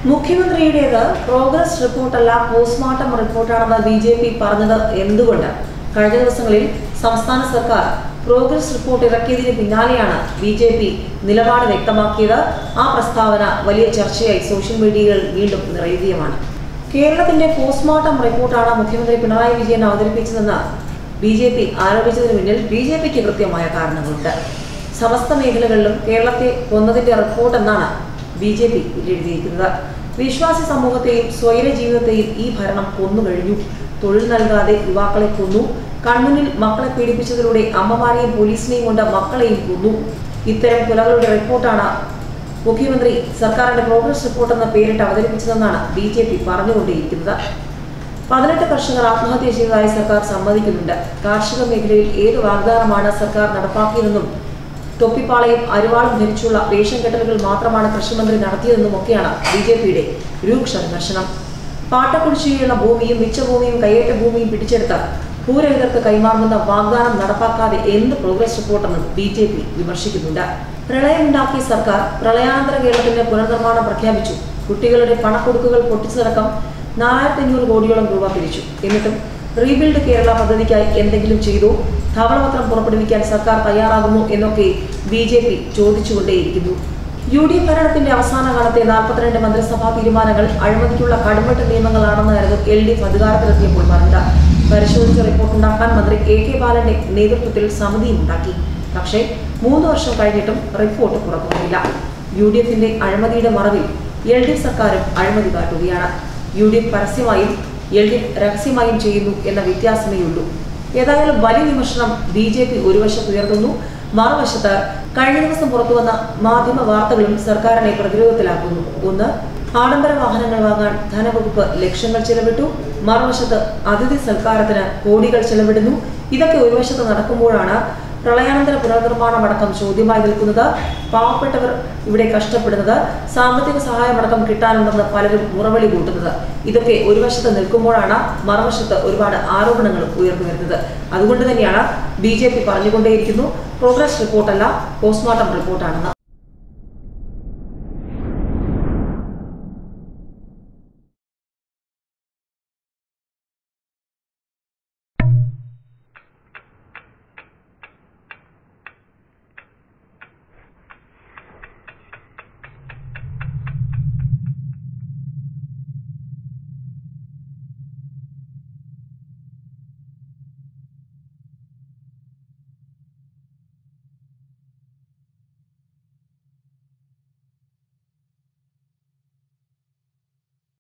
മുഖ്യമന്ത്രിയുടേത് progress റിപ്പോർട്ടല്ല postmortem റിപ്പോർട്ടാണെന്ന് B J P പറഞ്ഞത് എന്തുകൊണ്ട് കഴിഞ്ഞ ദിവസങ്ങളിൽ സംസ്ഥാന സർക്കാർ പ്രോഗ്രസ് റിപ്പോർട്ട് ഇറക്കിയതിന് പിന്നാലെയാണ് ബി ജെ പി നിലപാട് വ്യക്തമാക്കിയത് ആ പ്രസ്താവന വലിയ ചർച്ചയായി സോഷ്യൽ മീഡിയയിൽ വീണ്ടും നിറയുകയുമാണ് കേരളത്തിന്റെ പോസ്റ്റ്മോർട്ടം റിപ്പോർട്ടാണ് മുഖ്യമന്ത്രി പിണറായി വിജയൻ അവതരിപ്പിച്ചതെന്ന് ബി ജെ പി ആരോപിച്ചതിന് പിന്നിൽ ബി ജെ പിക്ക് കൃത്യമായ കാരണങ്ങളുണ്ട് സമസ്ത മേഖലകളിലും കേരളത്തെ കൊന്നതിന്റെ റിപ്പോർട്ട് എന്നാണ് ബി ജെ പി എഴുതിയിരിക്കുന്നത് വിശ്വാസി സമൂഹത്തെയും സ്വൈര ജീവിതത്തെയും ഈ ഭരണം കൊന്നുകഴിഞ്ഞു തൊഴിൽ നൽകാതെ യുവാക്കളെ കൊന്നു കൺമുന്നിൽ മക്കളെ പീഡിപ്പിച്ചതിലൂടെ അമ്മമാരെയും പോലീസിനെയും കൊണ്ട് മക്കളെയും കൊന്നു ഇത്തരം കൊലകളുടെ റിപ്പോർട്ടാണ് മുഖ്യമന്ത്രി സർക്കാരിന്റെ പ്രോഗ്രസ് റിപ്പോർട്ട് എന്ന പേരിട്ട് അവതരിപ്പിച്ചതെന്നാണ് ബി ജെ പി പറഞ്ഞുകൊണ്ടേയിരിക്കുന്നത് പതിനെട്ട് കർഷകർ ആത്മഹത്യ ചെയ്തതായി സർക്കാർ സമ്മതിക്കുന്നുണ്ട് കാർഷിക മേഖലയിൽ ഏത് വാഗ്ദാനമാണ് സർക്കാർ നടപ്പാക്കിയതെന്നും തൊപ്പിപ്പാളയും അരുവാളും ധരിച്ചുള്ള വേഷം കെട്ടലുകൾ മാത്രമാണ് കൃഷിമന്ത്രി നടത്തിയതെന്നും ഒക്കെയാണ് ബി ജെ പിയുടെ രൂക്ഷ വിമർശനം പാട്ടക്കുടിശ്ശികയുള്ള ഭൂമിയും മിച്ചഭൂമിയും കയ്യേറ്റ ഭൂമിയും പിടിച്ചെടുത്ത് ഭൂരഹിതർക്ക് കൈമാറുമെന്ന വാഗ്ദാനം നടപ്പാക്കാതെ എന്ത് പ്രോഗ്രസ് റിപ്പോർട്ടെന്നും ബി ജെ പി വിമർശിക്കുന്നുണ്ട് പ്രളയമുണ്ടാക്കിയ സർക്കാർ പ്രളയാനന്തര കേരളത്തിന്റെ പുനർനിർമ്മാണം പ്രഖ്യാപിച്ചു കുട്ടികളുടെ പണക്കൊടുക്കുകൾ പൊട്ടിച്ചടക്കം നാലായിരത്തി അഞ്ഞൂറ് കോടിയോളം രൂപ പിരിച്ചു എന്നിട്ടും റീബിൽഡ് കേരള പദ്ധതിക്കായി എന്തെങ്കിലും ചെയ്തോ ധവളപത്രം പുറപ്പെടുവിക്കാൻ സർക്കാർ തയ്യാറാകുമോ എന്നൊക്കെ ബി ജെ പി ചോദിച്ചുകൊണ്ടേയിരിക്കുന്നു യു ഡി എഫ് ഭരണത്തിന്റെ അവസാന കാലത്തെ നാൽപ്പത്തിരണ്ട് മന്ത്രിസഭാ തീരുമാനങ്ങൾ അഴിമതിക്കുള്ള കടുംവെട്ട് നിയമങ്ങളാണെന്നായിരുന്നു എൽ ഡി എഫ് അധികാരത്തിലെത്തിയപ്പോൾ പറഞ്ഞത് പരിശോധിച്ച റിപ്പോർട്ട് ഉണ്ടാക്കാൻ മന്ത്രി എ കെ ബാലന്റെ നേതൃത്വത്തിൽ സമിതിയും ഉണ്ടാക്കി പക്ഷേ മൂന്ന് വർഷം കഴിഞ്ഞിട്ടും റിപ്പോർട്ട് പുറത്തുവന്നില്ല യു ഡി എഫിന്റെ അഴിമതിയുടെ മറവിൽ എൽ ഡി എഫ് സർക്കാരും അഴിമതി കാട്ടുകയാണ് യു ഡി എഫ് പരസ്യമായും എൽ ഡി എഫ് രഹസ്യമായും ചെയ്യുന്നു എന്ന വ്യത്യാസമേ ഉള്ളൂ ഏതായാലും വലിയ വിമർശനം ബി ജെ പി ഒരു വശത്ത് ഉയർത്തുന്നു മറുവശത്ത് കഴിഞ്ഞ ദിവസം പുറത്തുവന്ന മാധ്യമ വാർത്തകളും സർക്കാരിനെ പ്രതിരോധത്തിലാക്കുന്നു ഒന്ന് ആഡംബര വാഹനങ്ങൾ വാങ്ങാൻ ധനവകുപ്പ് ലക്ഷങ്ങൾ ചെലവിട്ടു മറുവശത്ത് അതിഥി സൽക്കാരത്തിന് കോടികൾ ചെലവിടുന്നു ഇതൊക്കെ ഒരു വശത്ത് നടക്കുമ്പോഴാണ് പ്രളയാനന്തര പുനർനിർമ്മാണമടക്കം ചോദ്യമായി നിൽക്കുന്നത് പാവപ്പെട്ടവർ ഇവിടെ കഷ്ടപ്പെടുന്നത് സാമ്പത്തിക സഹായമടക്കം കിട്ടാനുണ്ടെന്ന് പലരും മുറവിളി കൂട്ടുന്നത് ഇതൊക്കെ ഒരു വശത്ത് നിൽക്കുമ്പോഴാണ് മറുവശത്ത് ഒരുപാട് ആരോപണങ്ങൾ ഉയർന്നു വരുന്നത് അതുകൊണ്ട് തന്നെയാണ് ബി ജെ പി പറഞ്ഞുകൊണ്ടേയിരിക്കുന്നു പ്രോഗ്രസ് റിപ്പോർട്ടല്ല പോസ്റ്റ്മോർട്ടം റിപ്പോർട്ടാണെന്ന്